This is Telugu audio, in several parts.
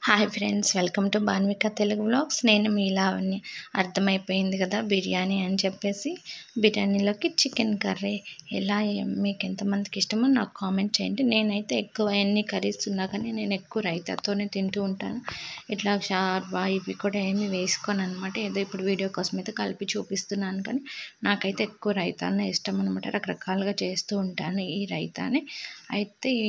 hi friends welcome to Banvika Telugu vlogs నేను మీ లావణ్య అర్థమైపోయింది కదా బిర్యానీ అని చెప్పేసి బిర్యానీలోకి చికెన్ కర్రీ ఎలా ఏ- మీకు ఎంతమందికి ఇష్టమో నాకు కామెంట్ చేయండి నేనైతే ఎక్కువ ఎన్ని కర్రీస్ ఉన్నా కానీ నేను ఎక్కువ రైతాతోనే తింటూ ఉంటాను ఇట్లా షార్వా ఇవి కూడా ఏమి వేసుకోను అనమాట ఏదో ఇప్పుడు వీడియో కోసం అయితే కలిపి చూపిస్తున్నాను కానీ నాకైతే ఎక్కువ రైతానే ఇష్టం అనమాట రకరకాలుగా చేస్తూ ఉంటాను ఈ రైతాని అయితే ఈ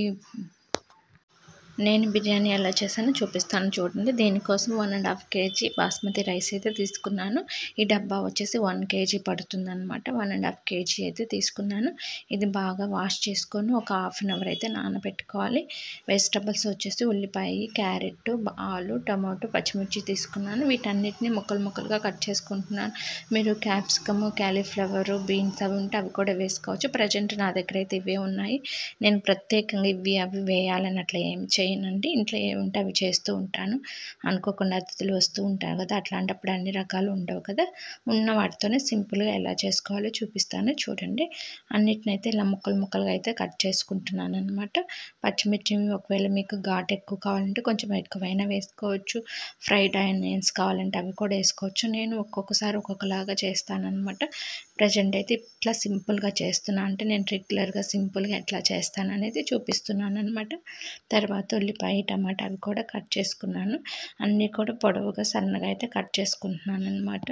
నేను బిర్యానీ ఎలా చేశానో చూపిస్తాను చూడండి దీనికోసం one and half KG basmati rice అయితే తీసుకున్నాను ఈ డబ్బా వచ్చేసి వన్ కేజీ పడుతుంది అనమాట వన్ అండ్ హాఫ్ కేజీ అయితే తీసుకున్నాను ఇది బాగా వాష్ చేసుకొని ఒక హాఫ్ అన్ అవర్ అయితే నానబెట్టుకోవాలి వెజిటబుల్స్ వచ్చేసి ఉల్లిపాయ క్యారెట్ ఆలు టమాటో పచ్చిమిర్చి తీసుకున్నాను వీటన్నిటిని ముక్కలు ముక్కలుగా కట్ చేసుకుంటున్నాను మీరు క్యాప్సికమ్ క్యాలీఫ్లవర్ బీన్స్ అవి ఉంటే అవి కూడా వేసుకోవచ్చు ప్రజెంట్ నా దగ్గర అయితే ఇవే ఉన్నాయి నేను ప్రత్యేకంగా ఇవి అవి వేయాలని అట్లా ఏం చేయనండి ఇంట్లో ఏ ఉంటే అవి చేస్తూ ఉంటాను అనుకోకుండా అతిథులు వస్తూ ఉంటారు కదా అట్లాంటప్పుడు అన్ని రకాలు ఉండవు కదా ఉన్న వాటితోనే సింపుల్గా ఎలా చేసుకోవాలో చూపిస్తాను చూడండి అన్నిటినైతే ఇలా ముక్కలు ముక్కలుగా అయితే కట్ చేసుకుంటున్నాను అనమాట పచ్చిమిర్చి ఒకవేళ మీకు ఘాట్ ఎక్కువ కావాలంటే కొంచెం ఎక్కువైనా వేసుకోవచ్చు ఫ్రైడ్ ఆనియన్స్ కావాలంటే అవి కూడా వేసుకోవచ్చు నేను ఒక్కొక్కసారి ఒక్కొక్కలాగా చేస్తానన్నమాట ప్రజెంట్ అయితే ఇట్లా సింపుల్గా చేస్తున్నా అంటే నేను రెగ్యులర్గా సింపుల్గా ఎట్లా చేస్తాను అనేది చూపిస్తున్నాను అనమాట తర్వాత ఉల్లిపాయ టమాటా అవి కూడా కట్ చేసుకున్నాను అన్నీ కూడా పొడవుగా సన్నగా అయితే కట్ చేసుకుంటున్నాను అనమాట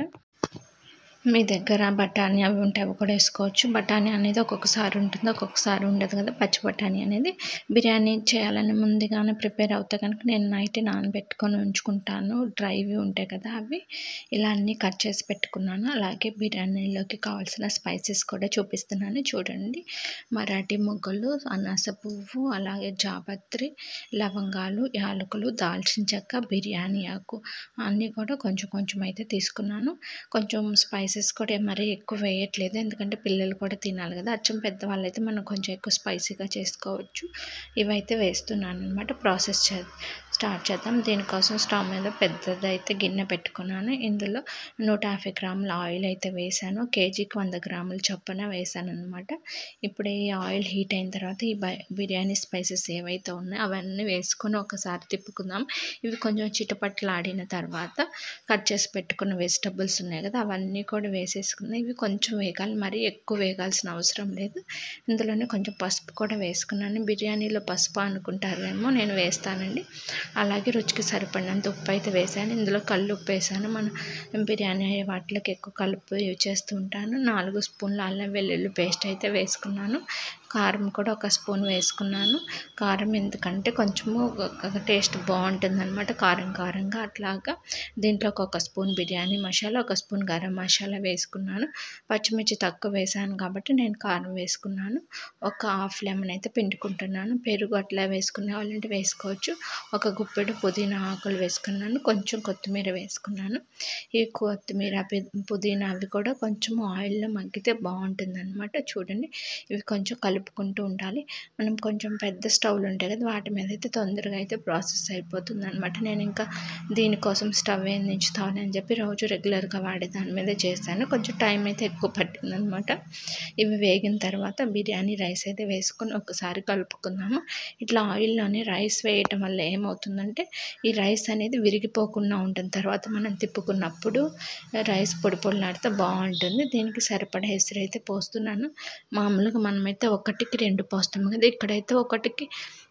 మీ దగ్గర బఠానీ అవి ఉంటే అవి కూడా వేసుకోవచ్చు బఠానీ అనేది ఒక్కొక్కసారి ఉంటుంది ఒక్కొక్కసారి ఉండదు కదా పచ్చి బఠానీ అనేది బిర్యానీ చేయాలని ముందుగానే ప్రిపేర్ అవుతా కనుక నేను నైట్ నానబెట్టుకొని ఉంచుకుంటాను డ్రైవి ఉంటాయి కదా అవి ఇలా అన్నీ కట్ చేసి పెట్టుకున్నాను అలాగే బిర్యానీలోకి కావాల్సిన స్పైసెస్ కూడా చూపిస్తున్నాను చూడండి మరాఠీ మొగ్గలు అనాస పువ్వు అలాగే జాపత్రి లవంగాలు యాలకులు దాల్చిన చెక్క బిర్యానీ ఆకు అన్నీ కూడా కొంచెం కొంచెం అయితే తీసుకున్నాను కొంచెం స్పైసెస్ కూడా మరీ ఎక్కువ వేయట్లేదు ఎందుకంటే పిల్లలు కూడా తినాలి కదా అచ్చం పెద్దవాళ్ళు అయితే మనం కొంచెం ఎక్కువ స్పైసీగా చేసుకోవచ్చు ఇవైతే వేస్తున్నాను అనమాట ప్రాసెస్ చే స్టార్ట్ చేద్దాం దీనికోసం స్టవ్ మీద పెద్దది అయితే గిన్నె పెట్టుకున్నాను ఇందులో నూట యాభై గ్రాముల ఆయిల్ అయితే వేసాను కేజీకి వంద గ్రాముల చొప్పున వేసాను అనమాట ఇప్పుడు ఈ ఆయిల్ హీట్ అయిన తర్వాత ఈ బై- బిర్యానీ స్పైసెస్ ఏవైతే ఉన్నాయో అవన్నీ వేసుకొని ఒకసారి తిప్పుకుందాం ఇవి కొంచెం చిటపట్లాడిన తర్వాత కట్ చేసి పెట్టుకున్న వెజిటబుల్స్ ఉన్నాయి కదా అవన్నీ కూడా వేసేసుకున్నాయి ఇవి కొంచెం వేగాలి మరీ ఎక్కువ వేగాల్సిన అవసరం లేదు ఇందులోనే కొంచెం పసుపు కూడా వేసుకున్నాను బిర్యానీలో పసుపు అనుకుంటారేమో నేను వేస్తానండి అలాగే రుచికి సరిపడినంత ఉప్పు అయితే వేసాను ఇందులో కళ్ళు ఉప్పు వేసాను మనం బిర్యానీ అయ్యే వాటిలోకి ఎక్కువ కలుపు యూజ్ చేస్తూ ఉంటాను నాలుగు స్పూన్ల అల్లం వెల్లుల్లి పేస్ట్ అయితే వేసుకున్నాను కారం కూడా ఒక స్పూన్ వేసుకున్నాను కారం ఎందుకంటే కొంచెము టేస్ట్ బాగుంటుంది అనమాట కారం కారంగా అట్లాగా దీంట్లోకి ఒక స్పూన్ బిర్యానీ మసాలా ఒక స్పూన్ గరం మసాలా వేసుకున్నాను పచ్చిమిర్చి తక్కువ వేసాను కాబట్టి నేను కారం వేసుకున్నాను ఒక హాఫ్ లెమన్ అయితే పిండుకుంటున్నాను పెరుగు అట్లా వేసుకునే వాళ్ళంటే వేసుకోవచ్చు ఒక గుప్పెడు పుదీనా ఆకులు వేసుకున్నాను కొంచెం కొత్తిమీర వేసుకున్నాను ఈ కొత్తిమీర పి- పుదీనా అవి కూడా కొంచెం ఆయిల్లో మగ్గితే బాగుంటుంది అనమాట చూడండి ఇవి కొంచెం కలుపుకుంటూ ఉండాలి మనం కొంచెం పెద్ద స్టవ్లు ఉంటాయి కదా వాటి మీద అయితే తొందరగా అయితే ప్రాసెస్ అయిపోతుంది అనమాట నేను ఇంకా దీనికోసం స్టవ్ ఏం దించుతాను అని చెప్పి రోజు రెగ్యులర్గా వాడే దాని మీద చేశాను కొంచెం టైం అయితే ఎక్కువ పట్టింది అనమాట ఇవి వేగిన తర్వాత బిర్యానీ రైస్ అయితే వేసుకొని ఒకసారి కలుపుకుందాము ఇట్లా ఆయిల్లోనే రైస్ వేయటం వల్ల ఏమవుతుందంటే ఈ రైస్ అనేది విరిగిపోకుండా ఉంటుంది తర్వాత మనం తిప్పుకున్నప్పుడు రైస్ పొడి పొడిలాడితే బాగుంటుంది దీనికి సరిపడా ఎసురు అయితే పోస్తున్నాను మామూలుగా మనమైతే ఒకటికి రెండు పోస్తాం కదా ఇక్కడైతే ఒకటికి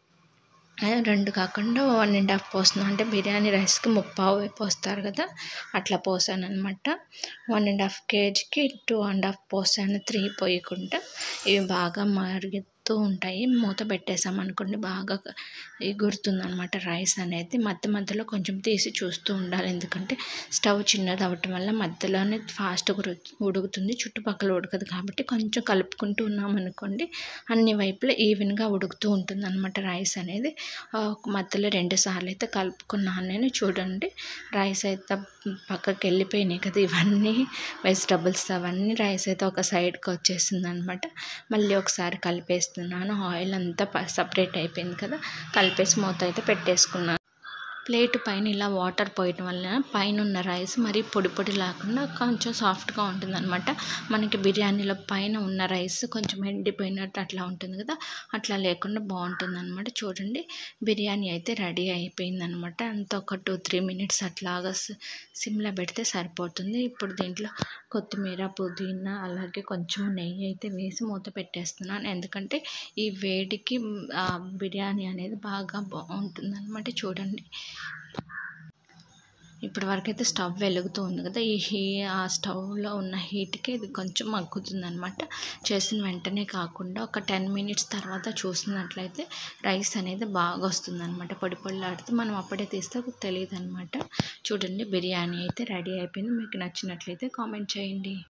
ఆ, రెండు కాకుండా వన్ అండ్ హాఫ్ పోస్తున్నాను అంటే బిర్యానీ రైస్కి ముప్పావు పోస్తారు కదా అట్లా పోసాను అనమాట వన్ అండ్ హాఫ్ కేజీకి టూ అండ్ హాఫ్ పోసాను త్రీ పోయకుండా ఇవి బాగా మరుగుతూ ఉంటాయి మూత పెట్టేసాం అనుకోండి బాగా ఎగురుతుంది అనమాట రైస్ అనేది మధ్య మధ్యలో కొంచెం తీసి చూస్తూ ఉండాలి ఎందుకంటే స్టవ్ చిన్నది అవ్వటం వల్ల మధ్యలోనే ఫాస్ట్గా ఉడుకుతుంది చుట్టుపక్కల ఉడకదు కాబట్టి కొంచెం కలుపుకుంటూ ఉన్నాం అనుకోండి అన్ని వైపులా ఈవెన్గా ఉడుకుతూ ఉంటుంది అనమాట రైస్ అనేది ఆ, మధ్యలో రెండు సార్లు అయితే కలుపుకున్నాను నేను చూడండి రైస్ అయితే పక్కకి వెళ్ళిపోయినాయి కదా ఇవన్నీ వెజిటబుల్స్ అవన్నీ రైస్ అయితే ఒక సైడ్కి వచ్చేసింది అనమాట మళ్ళీ ఒకసారి కలిపేస్తున్నాను ఆయిల్ అంతా సపరేట్ అయిపోయింది కదా కలిపేసి మూత అయితే పెట్టేసుకున్నాను ప్లేట్ పైన ఇలా వాటర్ పోయటం వల్ల పైన ఉన్న రైస్ మరి పొడి పొడి లేకుండా కొంచెం సాఫ్ట్గా ఉంటుంది అనమాట మనకి బిర్యానీలో పైన ఉన్న రైస్ కొంచెం ఎండిపోయినట్టు అట్లా ఉంటుంది కదా అట్లా లేకుండా బాగుంటుంది అనమాట చూడండి బిర్యానీ అయితే రెడీ అయిపోయింది అనమాట అంత ఒక టూ త్రీ మినిట్స్ అట్లాగా సిమ్లో పెడితే సరిపోతుంది ఇప్పుడు దీంట్లో కొత్తిమీర పుదీనా అలాగే కొంచెం నెయ్యి అయితే వేసి మూత పెట్టేస్తున్నాను ఎందుకంటే ఈ వేడికి ఆ, బిర్యానీ అనేది బాగా బాగుంటుంది అనమాట చూడండి ఇప్పటి వరకు అయితే స్టవ్ వెలుగుతూ ఉంది కదా ఈ హీ ఆ స్టవ్లో ఉన్న హీట్కి ఇది కొంచెం మగ్గుతుంది అనమాట చేసిన వెంటనే కాకుండా ఒక టెన్ మినిట్స్ తర్వాత చూసినట్లయితే రైస్ అనేది బాగా వస్తుంది అనమాట పొడి పొడిలాడితే మనం అప్పుడే తీస్తే తెలియదు అనమాట చూడండి బిర్యానీ అయితే రెడీ అయిపోయింది మీకు నచ్చినట్లయితే కామెంట్ చేయండి